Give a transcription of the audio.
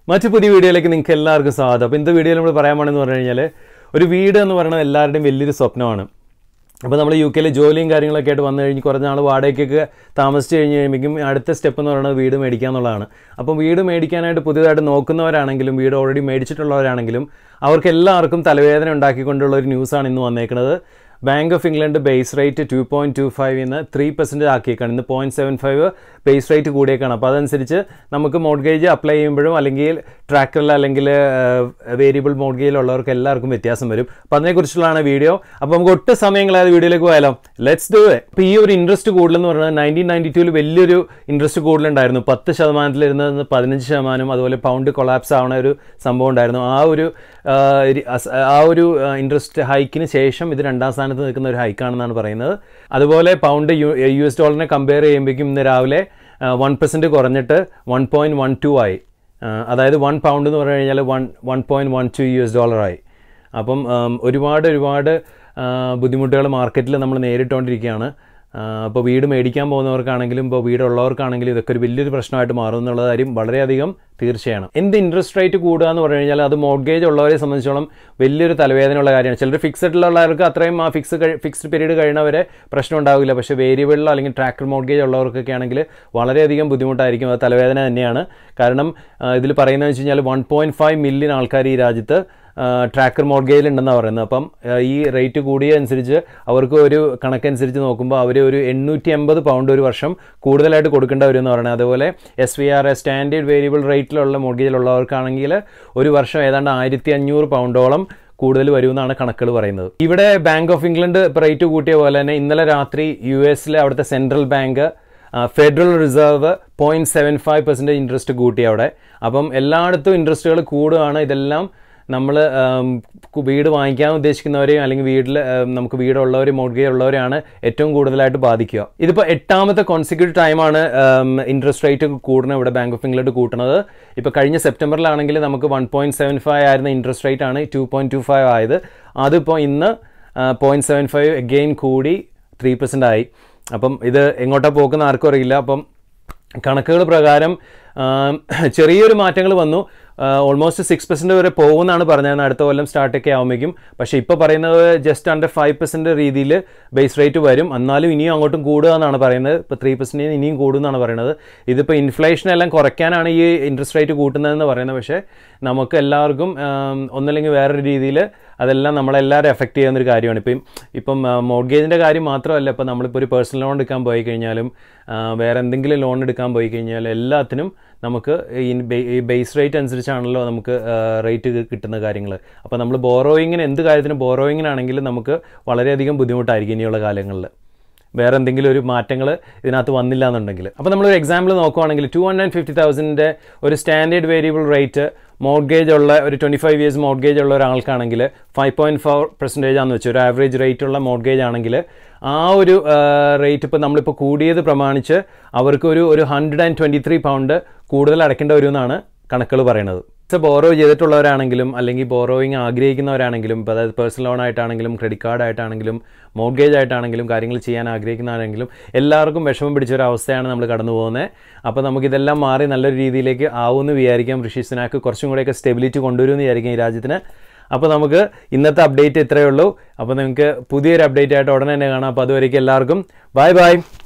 മറ്റു പുതിയ വീഡിയോയിലേക്ക് നിങ്ങൾക്ക് എല്ലാവർക്കും സ്വാഗതം അപ്പോൾ ഇന്നത്തെ വീഡിയോയിൽ നമ്മൾ പറയാൻ പോകണമെന്ന് പറഞ്ഞു കഴിഞ്ഞാൽ ഒരു വീട് എന്ന് പറയുന്നത് എല്ലാവരുടെയും വലിയൊരു സ്വപ്നമാണ് അപ്പോൾ നമ്മൾ യു കെയിൽ ജോലിയും കാര്യങ്ങളൊക്കെ ആയിട്ട് വന്നു കഴിഞ്ഞ് കുറച്ച് നാൾ വാടകയ്ക്കൊക്കെ താമസിച്ച് കഴിഞ്ഞ് കഴിയുമ്പോഴേക്കും അടുത്ത സ്റ്റെപ്പ് എന്ന് പറയുന്നത് വീട് മേടിക്കുക എന്നുള്ളതാണ് അപ്പം വീട് മേടിക്കാനായിട്ട് പുതിയതായിട്ട് നോക്കുന്നവരാണെങ്കിലും വീട് ഓൾറെഡി മേടിച്ചിട്ടുള്ളവരാണെങ്കിലും അവർക്ക് എല്ലാവർക്കും തലവേദന ഉണ്ടാക്കിക്കൊണ്ടുള്ള ഒരു ന്യൂസാണ് ഇന്ന് വന്നേക്കുന്നത് bank of England base rate two point two five ഇന്ന് ത്രീ പെർസെൻറ്റേജ് ആക്കിയേക്കാണ് ഇന്ന് point seven five base rate കൂടിയേക്കാണ് അപ്പോൾ അതനുസരിച്ച് നമുക്ക് മോഡ്ഗേജ് അപ്ലൈ ചെയ്യുമ്പോഴും അല്ലെങ്കിൽ ട്രാക്കറിൽ അല്ലെങ്കിൽ വേരിയബിൾ മോഡ്ഗേജിലുള്ളവർക്ക് എല്ലാവർക്കും വ്യത്യാസം വരും അപ്പോൾ അതിനെക്കുറിച്ചുള്ളതാണ് വീഡിയോ അപ്പോൾ നമുക്ക് ഒട്ടും സമയങ്ങളായത് വീഡിയോയിലേക്ക് പോയാലോ ലെറ്റ്സ് ഡു ഇറ്റ് ഇപ്പോൾ ഈ ഒരു ഇൻട്രസ്റ്റ് കൂടുതലെന്ന് പറയുന്നത് നയൻറ്റീൻ നയൻറ്റി ടൂവിൽ വലിയൊരു ഇൻട്രസ്റ്റ് കൂടുതലുണ്ടായിരുന്നു പത്ത് ശതമാനത്തിലിരുന്നത് പതിനഞ്ച് ശതമാനം അതുപോലെ പൗണ്ട് കൊളാപ്സ് ആവുന്ന ഒരു സംഭവം ഉണ്ടായിരുന്നു ആ ഒരു ആ, രി- അസ്- ആ ഒരു ഇൻട്രസ്റ്റ് ഹൈക്കിന് ശേഷം ഇത് രണ്ടാം സ്ഥാനത്ത് നിൽക്കുന്ന ഒരു ഹൈക്കാണെന്നാണ് പറയുന്നത് അതുപോലെ പൗണ്ട് യു യു എസ് ഡോളറിനെ കമ്പയർ ചെയ്യുമ്പോഴേക്കും ഇന്ന് രാവിലെ വൺ പെർസെൻറ്റ് കുറഞ്ഞിട്ട് വൺ പോയിൻറ്റ് വൺ ടു ആയി ആ, അതായത് വൺ പൗണ്ട് എന്ന് പറഞ്ഞു കഴിഞ്ഞാൽ one one point one two U S ഡോളറായി അപ്പം ഉം, ഒരുപാട് ഒരുപാട് ബുദ്ധിമുട്ടുകൾ മാർക്കറ്റിൽ നമ്മൾ നേരിട്ടുകൊണ്ടിരിക്കുകയാണ് അപ്പോൾ വീട് മേടിക്കാൻ പോകുന്നവർക്കാണെങ്കിലും ഇപ്പോൾ വീടുള്ളവർക്കാണെങ്കിലും ഇതൊക്കെ ഒരു വലിയൊരു പ്രശ്നമായിട്ട് മാറും എന്നുള്ള കാര്യം വളരെയധികം തീർച്ചയാണ് എന്ത് ഇൻട്രസ്റ്റ് റേറ്റ് കൂടുക എന്ന് പറഞ്ഞു കഴിഞ്ഞാൽ അത് മോഡ്ഗേജ് ഉള്ളവരെ സംബന്ധിച്ചോളം വലിയൊരു തലവേദനയുള്ള കാര്യമാണ് ചിലർ ഫിക്സഡിലുള്ളവർക്ക് അത്രയും ആ ഫിക്സ് ഫിക്സ്ഡ് പീരീഡ് കഴിയുന്നവരെ പ്രശ്നം ഉണ്ടാവില്ല പക്ഷേ വേരിയബിളിലോ അല്ലെങ്കിൽ ട്രാക്കർ മോഡ്ഗേജ് ഉള്ളവർക്കൊക്കെ ആണെങ്കിൽ വളരെയധികം ബുദ്ധിമുട്ടായിരിക്കും അത് തലവേദന തന്നെയാണ് കാരണം ഇതിൽ പറയുന്നത് വെച്ച് കഴിഞ്ഞാൽ വൺ പോയിൻറ്റ് ഫൈവ് മില്യൺ ആൾക്കാർ ഈ രാജ്യത്ത് ട്രാക്കർ മോഡ്ഗേജിൽ ഉണ്ടെന്നാണ് പറയുന്നത് അപ്പം ആ, ഈ റേറ്റ് കൂടിയ അനുസരിച്ച് അവർക്ക് ഒരു കണക്കനുസരിച്ച് നോക്കുമ്പോൾ അവർ ഒരു എണ്ണൂറ്റി അമ്പത് പൗണ്ട് ഒരു വർഷം കൂടുതലായിട്ട് കൊടുക്കേണ്ട വരും എന്ന് പറയുന്നത് അതുപോലെ S V R standard variable റേറ്റിലുള്ള മോഡ്ഗേജിലുള്ളവർക്കാണെങ്കിൽ ഒരു വർഷം ഏതാണ്ട് ആയിരത്തി അഞ്ഞൂറ് പൗണ്ടോളം കൂടുതൽ വരുമെന്നാണ് കണക്കുകൾ പറയുന്നത് ഇവിടെ ബാങ്ക് ഓഫ് ഇംഗ്ലണ്ട് റേറ്റ് കൂട്ടിയ പോലെ തന്നെ ഇന്നലെ രാത്രി യു എസിലെ അവിടുത്തെ central bank Federal Reserve point seven five percentage interest കൂട്ടി അവിടെ അപ്പം എല്ലായിടത്തും ഇൻട്രസ്റ്റുകൾ കൂടുകയാണ് ഇതെല്ലാം നമ്മൾ വീട് വാങ്ങിക്കാൻ ഉദ്ദേശിക്കുന്നവരെയും അല്ലെങ്കിൽ വീട്ടിൽ നമുക്ക് വീടുള്ളവരും മോഡ്ഗേജ് ഉള്ളവരെയാണ് ഏറ്റവും കൂടുതലായിട്ട് ബാധിക്കുക ഇതിപ്പോൾ എട്ടാമത്തെ കോൺസിക്യൂട്ടീവ് ടൈമാണ് ഇൻട്രസ്റ്റ് റേറ്റ് കൂടുന്നത് ഇവിടെ ബാങ്ക് ഓഫ് ഇംഗ്ലണ്ട് കൂട്ടുന്നത് ഇപ്പോൾ കഴിഞ്ഞ സെപ്റ്റംബറിലാണെങ്കിൽ നമുക്ക് വൺ പോയിൻറ്റ് സെവൻ ഫൈവ് ആയിരുന്ന ഇൻട്രസ്റ്റ് റേറ്റ് ആണ് ടു പോയിൻറ്റ് ടു ഫൈവ് ആയത് അതിപ്പോൾ ഇന്ന് പോയിൻറ്റ് സെവൻ ഫൈവ് അഗെയിൻ കൂടി ത്രീ പെർസെൻ്റ് ആയി അപ്പം ഇത് എങ്ങോട്ടാണ് പോകുന്ന ആർക്കും അറിയില്ല അപ്പം കണക്കുകൾ പ്രകാരം ആം, ചെറിയൊരു മാറ്റങ്ങൾ വന്നു ഓൾമോസ്റ്റ് സിക്സ് പെർസെൻറ്റ് വരെ പോകുമെന്നാണ് പറഞ്ഞത് അടുത്ത കൊല്ലം സ്റ്റാർട്ടൊക്കെ ആകുമ്പോഴേക്കും പക്ഷേ ഇപ്പോൾ പറയുന്നത് ജസ്റ്റ് അണ്ടർ ഫൈവ് പെർസെൻറ്റ് രീതിയിൽ ബേസ് റേറ്റ് വരും എന്നാലും ഇനിയും അങ്ങോട്ടും കൂടുക എന്നാണ് പറയുന്നത് ഇപ്പോൾ ത്രീ പെർസെൻറ്റ് ഇനിയും കൂടുമെന്നാണ് പറയുന്നത് ഇതിപ്പോൾ ഇൻഫ്ലേഷൻ എല്ലാം കുറയ്ക്കാനാണ് ഈ ഇൻട്രസ്റ്റ് റേറ്റ് കൂട്ടുന്നതെന്ന് പറയുന്നത് പക്ഷേ നമുക്ക് എല്ലാവർക്കും ആം, ഒന്നല്ലെങ്കിൽ വേറൊരു രീതിയിൽ അതെല്ലാം നമ്മളെല്ലാവരും എഫക്റ്റ് ചെയ്യുന്ന ഒരു കാര്യമാണ് ഇപ്പം ഇപ്പം മോഡ്ഗേജിൻ്റെ കാര്യം മാത്രമല്ല ഇപ്പം നമ്മളിപ്പോൾ ഒരു പേഴ്സണൽ ലോൺ എടുക്കാൻ പോയി കഴിഞ്ഞാലും ആ, വേറെ എന്തെങ്കിലും ലോൺ എടുക്കാൻ പോയി കഴിഞ്ഞാൽ എല്ലാത്തിനും നമുക്ക് ഈ ബേ- ഈ ബേസ് റേറ്റ് അനുസരിച്ചാണല്ലോ നമുക്ക് റേറ്റ് കിട്ടുന്ന കാര്യങ്ങൾ അപ്പോൾ നമ്മൾ ബോറോയിങ്ങിന് എന്ത് കാര്യത്തിനും ബോറോയിങ്ങിനാണെങ്കിലും നമുക്ക് വളരെയധികം ബുദ്ധിമുട്ടായിരിക്കും ഇനിയുള്ള കാലങ്ങളിൽ വേറെ എന്തെങ്കിലും ഒരു മാറ്റങ്ങൾ ഇതിനകത്ത് വന്നില്ല എന്നുണ്ടെങ്കിൽ അപ്പോൾ നമ്മളൊരു എക്സാമ്പിൾ നോക്കുവാണെങ്കിൽ ടു ഹൺഡ്രഡ് ഫിഫ്റ്റി തൗസൻഡിൻ്റെ ഒരു സ്റ്റാൻഡേർഡ് വേരിയബിൾ റേറ്റ് മോഡ്ഗേജ് ഉള്ള ഒരു ട്വൻറ്റി ഫൈവ് ഇയേഴ്സ് മോഡ്ഗേജ് ഉള്ള ഒരാൾക്കാണെങ്കിൽ ഫൈവ് പോയിൻറ്റ് ഫോർ പെർസെൻറ്റേജ് ആണെന്ന് വെച്ചു ഒരു ആവറേജ് റേറ്റ് ഉള്ള മോഡ്ഗേജ് ആണെങ്കിൽ ആ ഒരു റേറ്റ് ഇപ്പോൾ നമ്മളിപ്പോൾ കൂടിയത് പ്രമാണിച്ച് അവർക്ക് ഒരു ഒരു hundred and twenty three pound കൂടുതൽ അടയ്ക്കേണ്ടി വരുമെന്നാണ് കണക്കുകൾ പറയുന്നത് ബോറോ ചെയ്തിട്ടുള്ളവരാണെങ്കിലും അല്ലെങ്കിൽ ബോറോയിങ് ആഗ്രഹിക്കുന്നവരാണെങ്കിലും ഇപ്പോൾ അതായത് പേഴ്സണൽ ലോൺ ആയിട്ടാണെങ്കിലും ക്രെഡിറ്റ് കാർഡ് ആയിട്ടാണെങ്കിലും മോർഗേജ് ആയിട്ടാണെങ്കിലും കാര്യങ്ങൾ ചെയ്യാൻ ആഗ്രഹിക്കുന്നവരാണെങ്കിലും എല്ലാവർക്കും വിഷമം പിടിച്ച ഒരു അവസ്ഥയാണ് നമ്മൾ കടന്നു പോകുന്നത് അപ്പോൾ നമുക്കിതെല്ലാം മാറി നല്ലൊരു രീതിയിലേക്ക് ആവുമെന്ന് വിചാരിക്കാം ഋഷി സുനാക്ക് കുറച്ചും കൂടെയൊക്കെ സ്റ്റെബിലിറ്റി കൊണ്ടുവരുമെന്ന് വിചാരിക്കാം ഈ രാജ്യത്തിന് അപ്പോൾ നമുക്ക് ഇന്നത്തെ അപ്ഡേറ്റ് ഇത്രയേ ഉള്ളൂ അപ്പോൾ നിങ്ങൾക്ക് പുതിയൊരു അപ്ഡേറ്റ് ആയിട്ട് ഉടനെ തന്നെ കാണാം അപ്പോൾ അതുവരേക്കും എല്ലാവർക്കും ബൈ ബൈ